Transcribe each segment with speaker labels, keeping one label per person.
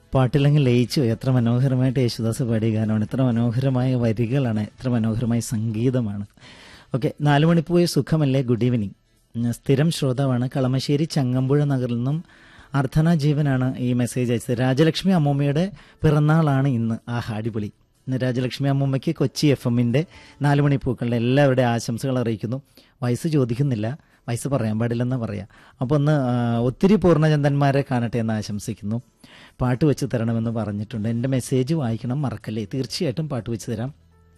Speaker 1: പാട്ടിലങ്ങ് ലയിച്ചു പോയി. എത്ര മനോഹരമായിട്ട് യേശുദാസ് പാടിയ ഗാനമാണ് എത്ര മനോഹരമായ വരികളാണ് എത്ര മനോഹരമായ സംഗീതമാണ് ഓക്കെ നാലു മണിപ്പോയ സുഖമല്ലേ ഗുഡ് ഈവനിങ് ഉം, സ്ഥിരം ശ്രോതാവാണ് കളമശ്ശേരി ചങ്ങമ്പുഴ നഗറിൽ നിന്നും അർത്ഥന ജീവനാണ് ഈ മെസ്സേജ് അയച്ചത് രാജലക്ഷ്മി അമ്മൂമ്മയുടെ പിറന്നാളാണ് ഇന്ന് ആഹാ അടിപൊളി ഇന്ന് രാജലക്ഷ്മി അമ്മൂമ്മയ്ക്ക് കൊച്ചി എഫ് എമ്മിൻ്റെ നാല് മണിപ്പൂക്കളുടെ എല്ലാവരുടെ ആശംസകൾ അറിയിക്കുന്നു വയസ്സ് ചോദിക്കുന്നില്ല വയസ്സ് പറയാൻ പാടില്ലെന്ന് പറയാം അപ്പോൾ ഒന്ന് ആ, ഒത്തിരി പൂർണ്ണചന്ദ്രന്മാരെ കാണട്ടെ എന്ന് ആശംസിക്കുന്നു പാട്ട് വെച്ച് തരണമെന്ന് പറഞ്ഞിട്ടുണ്ട് എൻ്റെ മെസ്സേജ് വായിക്കണം മറക്കല്ലേ തീർച്ചയായിട്ടും പാട്ട് വെച്ച് തരാം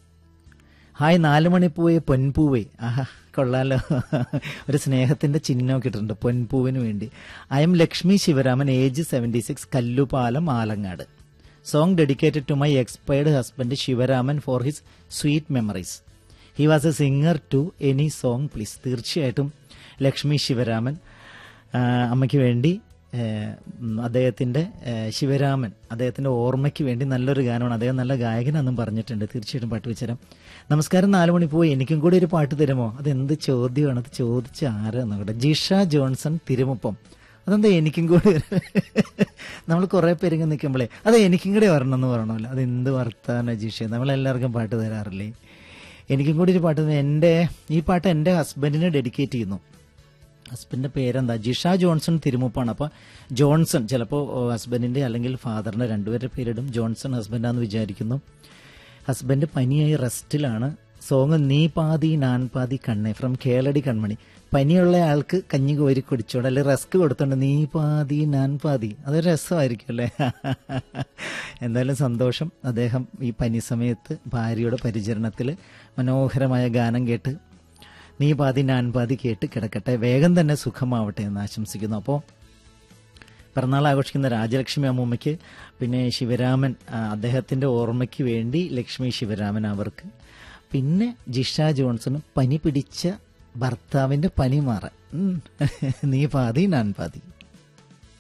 Speaker 1: ഹായ് നാല് മണിപ്പൂവേ പൊൻപൂവേ ആഹാ കൊള്ളാലോ ഒരു സ്നേഹത്തിന്റെ ചിഹ്നമൊക്കെ ഇട്ടിട്ടുണ്ട് പൊൻപൂവിന് വേണ്ടി I am Lakshmi Sivaraman age seventy six Kallupalam Alangad song dedicated to my expired husband Sivaraman for his sweet memories he was a singer to any song please തീർച്ചയായിട്ടും ലക്ഷ്മി ശിവരാമൻ ആ, അമ്മയ്ക്ക് വേണ്ടി ഏഹ്, ഉം, അദ്ദേഹത്തിന്റെ ഏഹ്, ശിവരാമൻ അദ്ദേഹത്തിന്റെ ഓർമ്മയ്ക്ക് വേണ്ടി നല്ലൊരു ഗാനമാണ് അദ്ദേഹം നല്ല ഗായകനാണെന്നും പറഞ്ഞിട്ടുണ്ട് തീർച്ചയായിട്ടും പാട്ട് വെച്ചുതരാം നമസ്കാരം നാല് മണി പോയി എനിക്കും കൂടി ഒരു പാട്ട് തരുമോ അതെന്ത് ചോദ്യമാണ് അത് ചോദിച്ച ആരാ നോക്കട്ടെ ജിഷ ജോൺസൺ തിരുമുപ്പം അതെന്താ എനിക്കും കൂടി നമ്മൾ കുറെ പേരിങ്ങനെ നിൽക്കുമ്പോഴേ അത് എനിക്കും കൂടി വരണം എന്ന് പറയണമല്ലോ അത് എന്ത് വർത്താന ജിഷ നമ്മളെല്ലാവർക്കും പാട്ട് തരാറില്ലേ എനിക്കും കൂടി ഒരു പാട്ട് തരാം. എൻ്റെ ഈ പാട്ട് എൻ്റെ ഹസ്ബൻഡിന് ഡെഡിക്കേറ്റ് ചെയ്യുന്നു ഹസ്ബൻഡിന്റെ പേരെന്താ ജിഷ ജോൺസൺ തിരുമുപ്പാണ് അപ്പൊ ജോൺസൺ ചിലപ്പോൾ ഹസ്ബൻഡിന്റെ അല്ലെങ്കിൽ ഫാദറിന്റെ രണ്ടുപേരുടെ പേരിടും ജോൺസൺ ഹസ്ബൻഡാന്ന് വിചാരിക്കുന്നു ഹസ്ബൻഡ് പനിയായി റെസ്റ്റിലാണ് സോങ് നീ പാതി നാൻ പാതി കണ്ണേ ഫ്രം കേളടി കൺമണി പനിയുള്ള ആൾക്ക് കഞ്ഞി കോരി കുടിച്ചോണ്ട് അല്ലെങ്കിൽ റസ്ക് കൊടുത്തോണ്ട് നീ പാതി നാൻ പാതി അതൊരു രസമായിരിക്കും അല്ലേ എന്തായാലും സന്തോഷം അദ്ദേഹം ഈ പനി സമയത്ത് ഭാര്യയുടെ പരിചരണത്തിൽ മനോഹരമായ ഗാനം കേട്ട് നീ പാതി ഞാൻ പാതി കേട്ട് കിടക്കട്ടെ വേഗം തന്നെ സുഖമാവട്ടെ എന്ന് ആശംസിക്കുന്നു അപ്പോൾ പിറന്നാൾ ആഘോഷിക്കുന്ന രാജലക്ഷ്മി അമ്മൂമ്മയ്ക്ക് പിന്നെ ശിവരാമൻ ആ, അദ്ദേഹത്തിന്റെ ഓർമ്മയ്ക്ക് വേണ്ടി ലക്ഷ്മി ശിവരാമൻ അവർക്ക് പിന്നെ ജിഷ ജോൺസൺ പനി പിടിച്ച ഭർത്താവിന്റെ പനി മാറാൻ ഉം. നീ പാതി ഞാൻ പാതി